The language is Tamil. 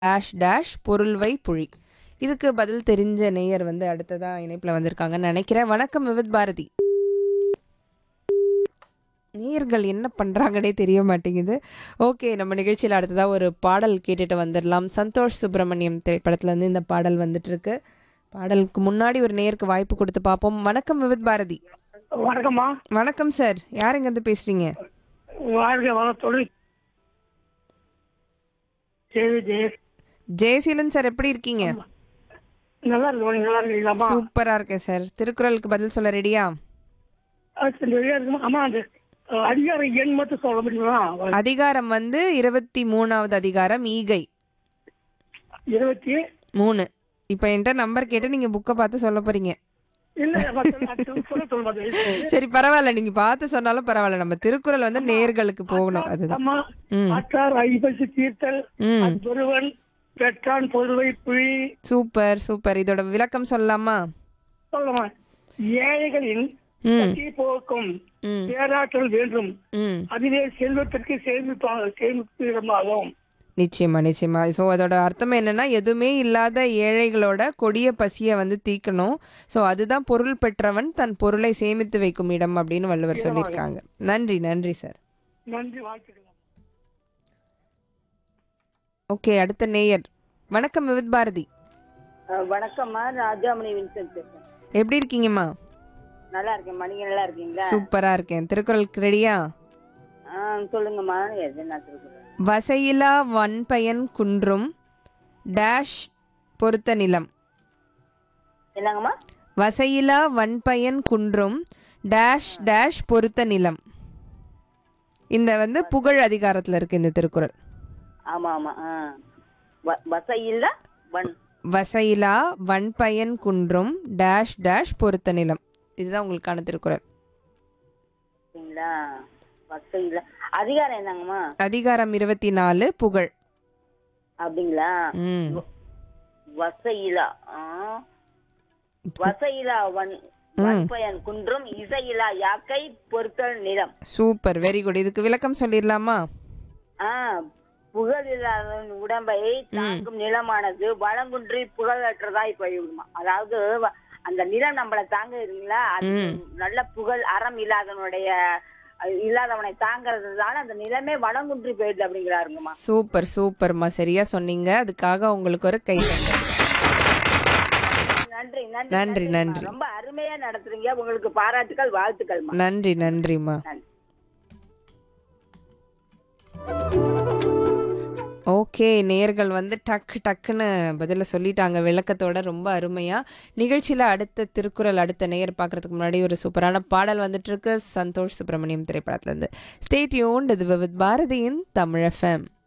டேஷ் டேஷ் பொருள்வை புழி இதுக்கு பதில் தெரிஞ்ச நேயர் வந்து அடுத்ததா இணைப்பில் வந்திருக்காங்கன்னு நினைக்கிறேன் வணக்கம் விவித் பாரதி நேயர்கள் என்ன பண்ணுறாங்கன்னே தெரிய மாட்டேங்குது ஓகே நம்ம நிகழ்ச்சியில் அடுத்ததாக ஒரு பாடல் கேட்டுட்டு வந்துடலாம் சந்தோஷ் சுப்பிரமணியம் திரைப்படத்துலேருந்து இந்த பாடல் வந்துட்டு இருக்கு பாடலுக்கு முன்னாடி ஒரு நேருக்கு வாய்ப்பு கொடுத்து பார்ப்போம் வணக்கம் விவித் பாரதி வணக்கம்மா வணக்கம் சார் யார் இங்கேருந்து பேசுகிறீங்க வாழ்க வளத்தோடு ஜெய ஜெய ஜெயசீலன் சார் எப்படி இருக்கீங்க நல்லா இருக்கு நீங்க நல்லா இருக்கீங்களாம்மா சூப்பரா இருக்கேன் சார் திருக்குறளுக்கு பதில் சொல்ல ரெடியா அது சரி, சரியா இருக்குமா அம்மா அந்த அஹ், அதிகார எண் மட்டும் சொல்ல முடியுமா அதிகாரம் வந்து இருபத்தி மூணாவது அதிகாரம் ஈகை இருபத்தி மூணு இப்போ என்கிட்ட நம்பர் கேட்டு நீங்க புக்கை பார்த்து சொல்ல போறீங்க இல்ல அம்மா, சொல்ல அது சொல்ல சொல்ல சொல்ல மாட்டேன். சரி பரவாயில்ல நீங்க பார்த்து சொன்னாலும் பரவாயில்ல நம்ம திருக்குறள் வந்து நேர்களுக்கு போகணும் அதுதான் அம்மா ம். அற்றார் ஐப்பசி தீர்த்தல் ம் அத்தொருவன் பெற்றான் பொதுவை புலி சூப்பர் சூப்பர் இதோட விளக்கம் சொல்லலாமா சொல்லமா ஏழைகளின் ம் பசி போக்கும் ம் பேராற்றல் வேண்டும் ம் அதுவே செல்வத்திற்கு சேமிப்பா சேமிப்பு இடமாகும் நிச்சயமா நிச்சயமா ஸோ அதோட அர்த்தம் என்னன்னா எதுவுமே இல்லாத ஏழைகளோட கொடிய பசியை வந்து தீக்கணும் ஸோ அதுதான் பொருள் பெற்றவன் தன் பொருளை சேமித்து வைக்கும் இடம் அப்படின்னு வள்ளுவர் சொல்லியிருக்காங்க நன்றி நன்றி சார் நன்றி வாழ்த்துக்கள் ஓகே அடுத்த நேயர் வணக்கம் விவித் பாரதி அஹ் வணக்கம்மா ராஜாமணி வின்சென்ட் பேசுறேன் எப்படி இருக்கீங்கம்மா நல்லா இருக்கேன் மணிங்க நல்லா இருக்கீங்களா சூப்பரா இருக்கேன் திருக்குறளுக்கு ரெடியா ஆ சொல்லுங்கம்மா எது நான் சொல்லுறேன் வசையிலா வன்பயன் குன்றும் டேஷ் பொருத்த நிலம் என்னங்கம்மா வசையிலா வன்பயன் குன்றும் டேஷ் டேஷ் பொருத்த நிலம் இந்த வந்து புகழ் அதிகாரத்துல இருக்கு இந்த திருக்குறள் ஆமா ஆமா ஆ வ- வசை இல்ல வன் வசையிலா வன்பயன் குன்றும் டேஷ் டேஷ் பொருத்த நிலம் இதுதான் உங்களுக்கான திருக்குறள் சரிங்களா வசை இல்ல அதிகாரம் என்னங்கம்மா அதிகாரம் இருபத்தி நாலு புகழ் அப்படிங்களா ம் வசையிலா ஆ வசையிலா வன் வன்பயன் குன்றும் இசையிலா யாக்கை பொருத்தல் நிலம் சூப்பர் வெரி குட் இதுக்கு விளக்கம் சொல்லிடலாமா ஆ புகழ் இல்லாதவன் உடம்பை தாங்கும் நிலமானது வளங்குன்றி புகழற்றதாய் போய்விடுமா அதாவது வ- அந்த நிலம் நம்மள தாங்க இருக்குங்களா அது நல்ல புகழ் அறம் இல்லாதவனுடைய அஹ், இல்லாதவனை தாங்கிறதுனால அந்த நிலமே வளங்குன்றி போயிடுது அப்படிங்கிறாருங்கம்மா சூப்பர் சூப்பர்மா சரியா சொன்னீங்க அதுக்காக உங்களுக்கு ஒரு கை தட்டல். நன்றி நன்றி, நன்றி நன்றி. ரொம்ப அருமையா நடத்துறீங்க உங்களுக்கு பாராட்டுக்கள் வாழ்த்துக்கள்மா நன்றி நன்றிம்மா நன்றி ஓகே நேர்கள் வந்து டக்கு டக்குன்னு பதில சொல்லிட்டாங்க விளக்கத்தோட ரொம்ப அருமையா நிகழ்ச்சியில அடுத்த திருக்குறள் அடுத்த நேயர் பார்க்கறதுக்கு முன்னாடி ஒரு சூப்பரான பாடல் வந்துட்டு இருக்கு சந்தோஷ் சுப்பிரமணியம் திரைப்படத்துல இருந்து ஸ்டேட் யூன் இது வித் பாரதியின் தமிழ் எஃப்எம்